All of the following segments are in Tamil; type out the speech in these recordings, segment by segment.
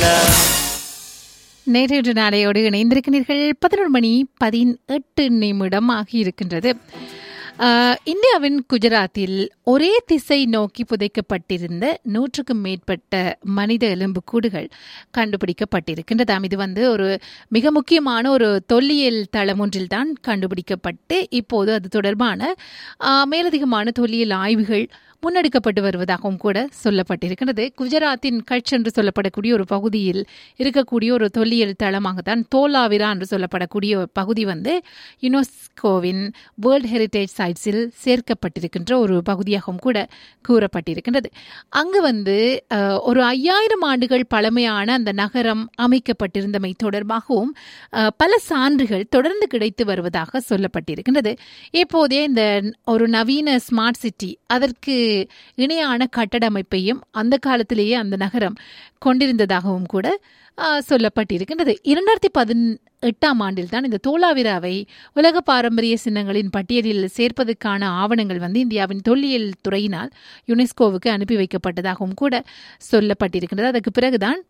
நேற்று நாளையோடு இணைந்திருக்கிறீர்கள் பதினொரு மணி பதினெட்டு நிமிடம் ஆகியிருக்கின்றது ஆஹ், இந்தியாவின் குஜராத்தில் ஒரே திசை நோக்கி புதைக்கப்பட்டிருந்த நூற்றுக்கும் மேற்பட்ட மனித எலும்புக்கூடுகள் கண்டுபிடிக்கப்பட்டிருக்கின்றதாம் இது வந்து ஒரு மிக முக்கியமான ஒரு தொல்லியல் தளம் ஒன்றில் தான் கண்டுபிடிக்கப்பட்டு இப்போது அது தொடர்பான ஆஹ், மேலதிகமான தொல்லியல் ஆய்வுகள் முன்னெடுக்கப்பட்டு வருவதாகவும் கூட சொல்லப்பட்டிருக்கிறது குஜராத்தின் கட்ச் என்று சொல்லப்படக்கூடிய ஒரு பகுதியில் இருக்கக்கூடிய ஒரு தொல்லியல் தளமாகத்தான் தோலாவிரா என்று சொல்லப்படக்கூடிய ஒரு பகுதி வந்து யுனெஸ்கோவின் வேர்ல்ட் ஹெரிட்டேஜ் சைட்ஸில் சேர்க்கப்பட்டிருக்கின்ற ஒரு பகுதியாகவும் கூட கூறப்பட்டிருக்கின்றது அங்கு வந்து அஹ், ஒரு ஐயாயிரம் ஆண்டுகள் பழமையான அந்த நகரம் அமைக்கப்பட்டிருந்தமை தொடர்பாகவும் அஹ், பல சான்றுகள் தொடர்ந்து கிடைத்து வருவதாக சொல்லப்பட்டிருக்கின்றது இப்போதே இந்த ஒரு நவீன ஸ்மார்ட் சிட்டி அதற்கு இணையான கட்டட அமைப்பையும் அந்த காலத்திலேயே அந்த நகரம் கொண்டிருந்ததாகவும் கூட ஆ, சொல்லப்பட்டிருக்கின்றது இரண்டாயிரத்தி பதின் எட்டாம் ஆண்டில் தான் இந்த தோலாவிராவை உலக பாரம்பரிய சின்னங்களின் பட்டியலில் சேர்ப்பதற்கான ஆவணங்கள் வந்து இந்தியாவின் தொல்லியல் துறையினால் யுனெஸ்கோவுக்கு அனுப்பி வைக்கப்பட்டதாகவும் கூட சொல்லப்பட்டிருக்கின்றது அதற்கு பிறகுதான்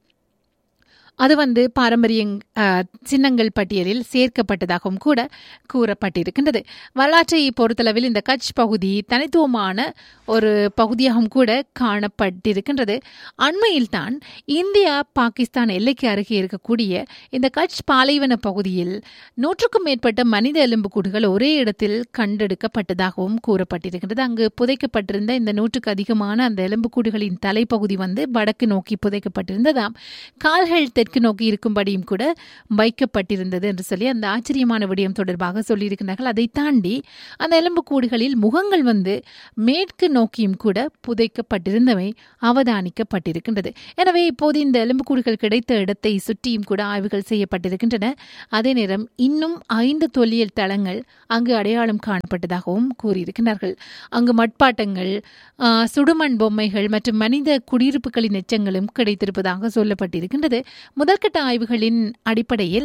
அது வந்து பாரம்பரிய அஹ், சின்னங்கள் பட்டியலில் சேர்க்கப்பட்டதாகவும் கூட கூறப்பட்டிருக்கின்றது வரலாற்றை பொறுத்தளவில் இந்த கட்ச் பகுதி தனித்துவமான ஒரு பகுதியாகவும் கூட காணப்பட்டிருக்கின்றது அண்மையில் தான் இந்தியா பாகிஸ்தான் எல்லைக்கு அருகே இருக்கக்கூடிய இந்த கட்ச் பாலைவன பகுதியில் நூற்றுக்கும் மேற்பட்ட மனித எலும்புக்கூடுகள் ஒரே இடத்தில் கண்டெடுக்கப்பட்டதாகவும் கூறப்பட்டிருக்கின்றது அங்கு புதைக்கப்பட்டிருந்த இந்த நூற்றுக்கு அதிகமான அந்த எலும்புக்கூடுகளின் தலைப்பகுதி வந்து வடக்கு நோக்கி புதைக்கப்பட்டிருந்ததாம் கால்கள் தெற்கு நோக்கி இருக்கும்படியும் கூட வைக்கப்பட்டிருந்தது என்று சொல்லி அந்த ஆச்சரியமான விடயம் தொடர்பாக சொல்லியிருக்கிறார்கள் அதை தாண்டி அந்த எலும்புக்கூடுகளில் முகங்கள் வந்து மேற்கு நோக்கியும் கூட புதைக்கப்பட்டிருந்தவை அவதானிக்கப்பட்டிருக்கின்றது எனவே இப்போது இந்த எலும்புக்கூடுகள் கிடைத்த இடத்தை சுற்றியும் கூட ஆய்வுகள் செய்யப்பட்டிருக்கின்றன அதே நேரம் இன்னும் ஐந்து தொல்லியல் தளங்கள் அங்கு அடையாளம் காணப்பட்டதாகவும் கூறியிருக்கிறார்கள் அங்கு மட்பாட்டங்கள் ஆ, சுடுமண் பொம்மைகள் மற்றும் மனித குடியிருப்புகளின் எச்சங்களும் கிடைத்திருப்பதாக சொல்லப்பட்டிருக்கின்றது முதற்கட்ட ஆய்வுகளின் அடிப்படையில்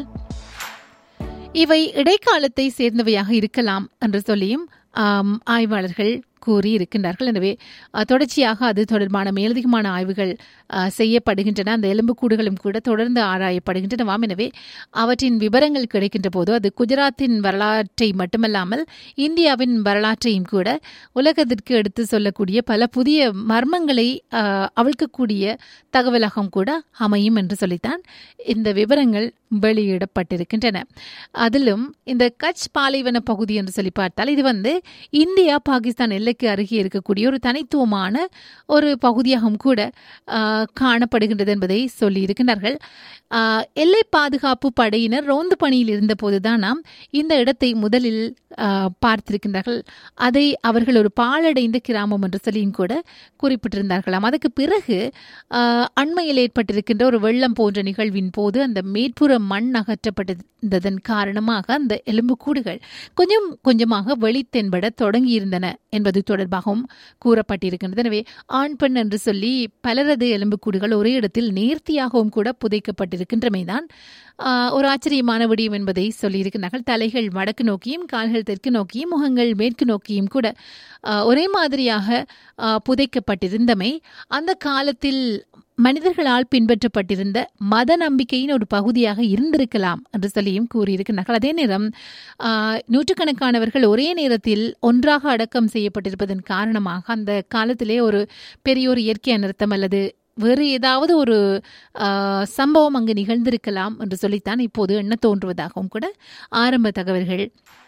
இவை இடைக்காலத்தை சேர்ந்தவையாக இருக்கலாம் என்று சொல்லியும் ஆம், ஆய்வாளர்கள் கூறி இருக்கின்றார்கள் எனவே அஹ், தொடர்ச்சியாக அது தொடர்பான மேலதிகமான ஆய்வுகள் அஹ், செய்யப்படுகின்றன அந்த எலும்புக்கூடுகளும் கூட தொடர்ந்து ஆராயப்படுகின்றனவாம் எனவே அவற்றின் விவரங்கள் கிடைக்கின்ற போது அது குஜராத்தின் வரலாற்றை மட்டுமல்லாமல் இந்தியாவின் வரலாற்றையும் கூட உலகத்திற்கு எடுத்து சொல்லக்கூடிய பல புதிய மர்மங்களை அஹ், அவிழ்க்கக்கூடிய தகவலாகவும் கூட அமையும் என்று சொல்லித்தான் இந்த விவரங்கள் வெளியிடப்பட்டிருக்கின்றன அதிலும் இந்த கட்ச் பாலைவன பகுதி என்று சொல்லி பார்த்தால் இது வந்து இந்தியா பாகிஸ்தான் எல்லைக்கு அருகே இருக்கக்கூடிய ஒரு தனித்துவமான ஒரு பகுதியாகவும் கூட ஆஹ், காணப்படுகின்றது என்பதை சொல்லியிருக்கிறார்கள் ஆஹ், எல்லை பாதுகாப்பு படையினர் ரோந்து பணியில் இருந்தபோதுதான் நாம் இந்த இடத்தை முதலில் ஆஹ், பார்த்திருக்கின்றார்கள் அதை அவர்கள் ஒரு பாழடைந்த கிராமம் என்று சொல்லியும் கூட குறிப்பிட்டிருந்தார்களாம் அதுக்கு பிறகு ஆஹ், அண்மையில் ஏற்பட்டிருக்கின்ற ஒரு வெள்ளம் போன்ற நிகழ்வின் போது அந்த மேற்புற மண் அகற்றப்பட்டதன் காரணமாக அந்த எலும்புக்கூடுகள் கொஞ்சம் கொஞ்சமாக வெளித்தென்பட தொடங்கியிருந்தன என்பது தொடர்பாகவும் கூறப்பட்டிருக்கின்றது எனவே ஆண் பெண் என்று சொல்லி பலரது எலும்புக்கூடுகள் ஒரே இடத்தில் நேர்த்தியாகவும் கூட புதைக்கப்பட்டிருக்கின்றமைதான் ஆஹ், ஒரு ஆச்சரியமான விடயம் என்பதை சொல்லியிருக்கிறார்கள் தலைகள் வடக்கு நோக்கியும் கால்கள் தெற்கு நோக்கியும் முகங்கள் மேற்கு நோக்கியும் கூட ஆஹ், ஒரே மாதிரியாக ஆஹ், புதைக்கப்பட்டிருந்தமை அந்த காலத்தில் மனிதர்களால் பின்பற்றப்பட்டிருந்த மத நம்பிக்கையின் ஒரு பகுதியாக இருந்திருக்கலாம் என்று சொல்லியும் கூறியிருக்கிறார்கள் அதே நேரம் ஆஹ், நூற்றுக்கணக்கானவர்கள் ஒரே நேரத்தில் ஒன்றாக அடக்கம் செய்யப்பட்டிருப்பதன் காரணமாக அந்த காலத்திலே ஒரு பெரிய ஒரு இயற்கை அனர்த்தம் அல்லது வேறு ஏதாவது ஒரு ஆஹ், சம்பவம் அங்கு நிகழ்ந்திருக்கலாம் என்று சொல்லித்தான் இப்போது எண்ண தோன்றுவதாகவும் கூட ஆரம்ப தகவல்கள்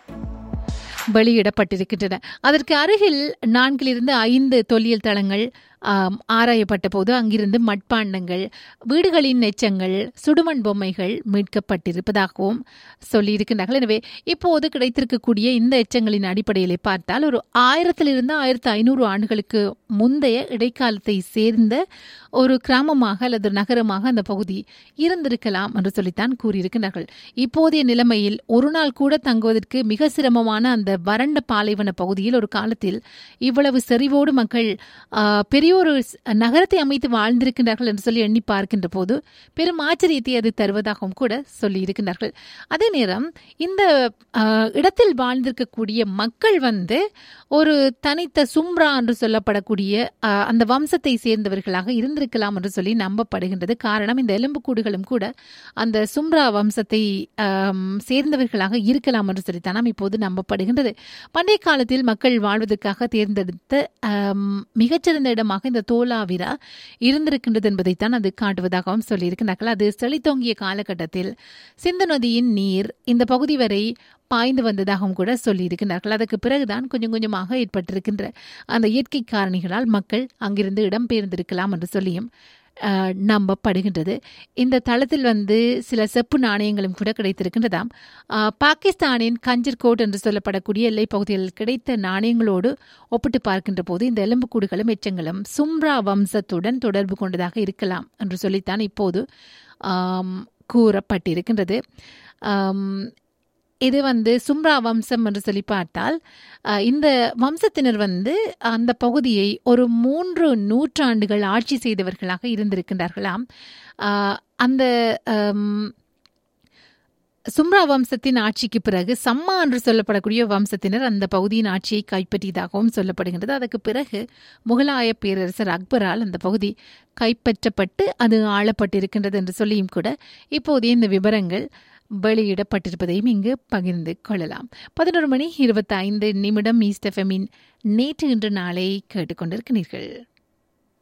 வெளியிடப்பட்டிருக்கின்றன அதற்கு அருகில் நான்கிலிருந்து ஐந்து தொல்லியல் தளங்கள் ஆம், ஆராயப்பட்ட போது அங்கிருந்து மட்பாண்டங்கள் வீடுகளின் எச்சங்கள் சுடுமண் பொம்மைகள் மீட்கப்பட்டிருப்பதாகவும் சொல்லியிருக்கிறார்கள் எனவே இப்போது கிடைத்திருக்கக்கூடிய இந்த எச்சங்களின் அடிப்படையில் பார்த்தால் ஒரு ஆயிரத்திலிருந்து ஆயிரத்தி ஐநூறு ஆண்டுகளுக்கு முந்தைய இடைக்காலத்தை சேர்ந்த ஒரு கிராமமாக அல்லது நகரமாக அந்த பகுதி இருந்திருக்கலாம் என்று சொல்லித்தான் கூறியிருக்கிறார்கள் இப்போதைய நிலைமையில் ஒரு நாள் கூட தங்குவதற்கு மிக சிரமமான அந்த வறண்ட பாலைவன பகுதியில் ஒரு காலத்தில் இவ்வளவு செறிவோடு மக்கள் ஆ, பெரிய இப்படி ஒரு ஸ்- நகரத்தை அமைத்து வாழ்ந்திருக்கின்றார்கள் என்று சொல்லி எண்ணி பார்க்கின்ற போது பெரும் ஆச்சரியத்தை அது தருவதாகவும் கூட சொல்லி இருக்கின்றார்கள் அதே நேரம் இந்த ஆஹ், இடத்தில் வாழ்ந்திருக்கக்கூடிய மக்கள் வந்து ஒரு தனித்த சும்ரா என்று சொல்லப்படக்கூடிய ஆஹ், அந்த வம்சத்தை சேர்ந்தவர்களாக இருந்திருக்கலாம் என்று சொல்லி நம்பப்படுகின்றது காரணம் இந்த எலும்புக்கூடுகளும் கூட அந்த சும்ரா வம்சத்தை ஆம், சேர்ந்தவர்களாக இருக்கலாம் என்று சொல்லித்தான் நாம் இப்போது நம்பப்படுகின்றது பண்டைய காலத்தில் மக்கள் வாழ்வதற்காக தேர்ந்தெடுத்த ஆம், மிகச்சிறந்த இடமாக இந்த தோலாவிரா இருந்திருக்கின்றது என்பதைத்தான் அது காட்டுவதாகவும் சொல்லியிருக்கிறார்கள் அது செழித்தோங்கிய காலகட்டத்தில் சிந்து நதியின் நீர் இந்த பகுதி வரை பாய்ந்து வந்ததாகவும் கூட சொல்லியிருக்கிறார்கள் அதற்கு பிறகுதான் கொஞ்சம் கொஞ்சமாக ஏற்பட்டிருக்கின்ற அந்த இயற்கை காரணிகளால் மக்கள் அங்கிருந்து இடம்பெயர்ந்திருக்கலாம் என்று சொல்லியும் ஆஹ், நம்பப்படுகின்றது இந்த தளத்தில் வந்து சில செப்பு நாணயங்களும் கூட கிடைத்திருக்கின்றதாம் ஆஹ், பாகிஸ்தானின் கஞ்சர்கோட் என்று சொல்லப்படக்கூடிய எல்லைப் பகுதியில் கிடைத்த நாணயங்களோடு ஒப்பிட்டு பார்க்கின்ற போது இந்த எலும்புக்கூடுகளும் எச்சங்களும் சும்ரா வம்சத்துடன் தொடர்பு கொண்டதாக இருக்கலாம் என்று சொல்லித்தான் இப்போது ஆம், கூறப்பட்டிருக்கின்றது ஆம், இது வந்து சும்ரா வம்சம் என்று சொல்லி பார்த்தால் அஹ், இந்த வம்சத்தினர் வந்து அந்த பகுதியை ஒரு மூன்று நூற்றாண்டுகள் ஆட்சி செய்தவர்களாக இருந்திருக்கின்றார்களாம் அஹ், அந்த அம், சும்ரா வம்சத்தின் ஆட்சிக்கு பிறகு சம்மா என்று சொல்லப்படக்கூடிய வம்சத்தினர் அந்த பகுதியின் ஆட்சியை கைப்பற்றியதாகவும் சொல்லப்படுகின்றது அதற்கு பிறகு முகலாய பேரரசர் அக்பரால் அந்த பகுதி கைப்பற்றப்பட்டு அது ஆளப்பட்டிருக்கின்றது என்று சொல்லியும் கூட இப்போதே இந்த விவரங்கள் வெளியிடப்பட்டிருப்பதையும் இங்கு பகிர்ந்து கொள்ளலாம் பதினோரு மணி இருபத்தைந்து நிமிடம் ஈஸ்ட் எஃப்எம்மின் நேற்று இன்று நாளை கேட்டுக்கொண்டிருக்கிறீர்கள்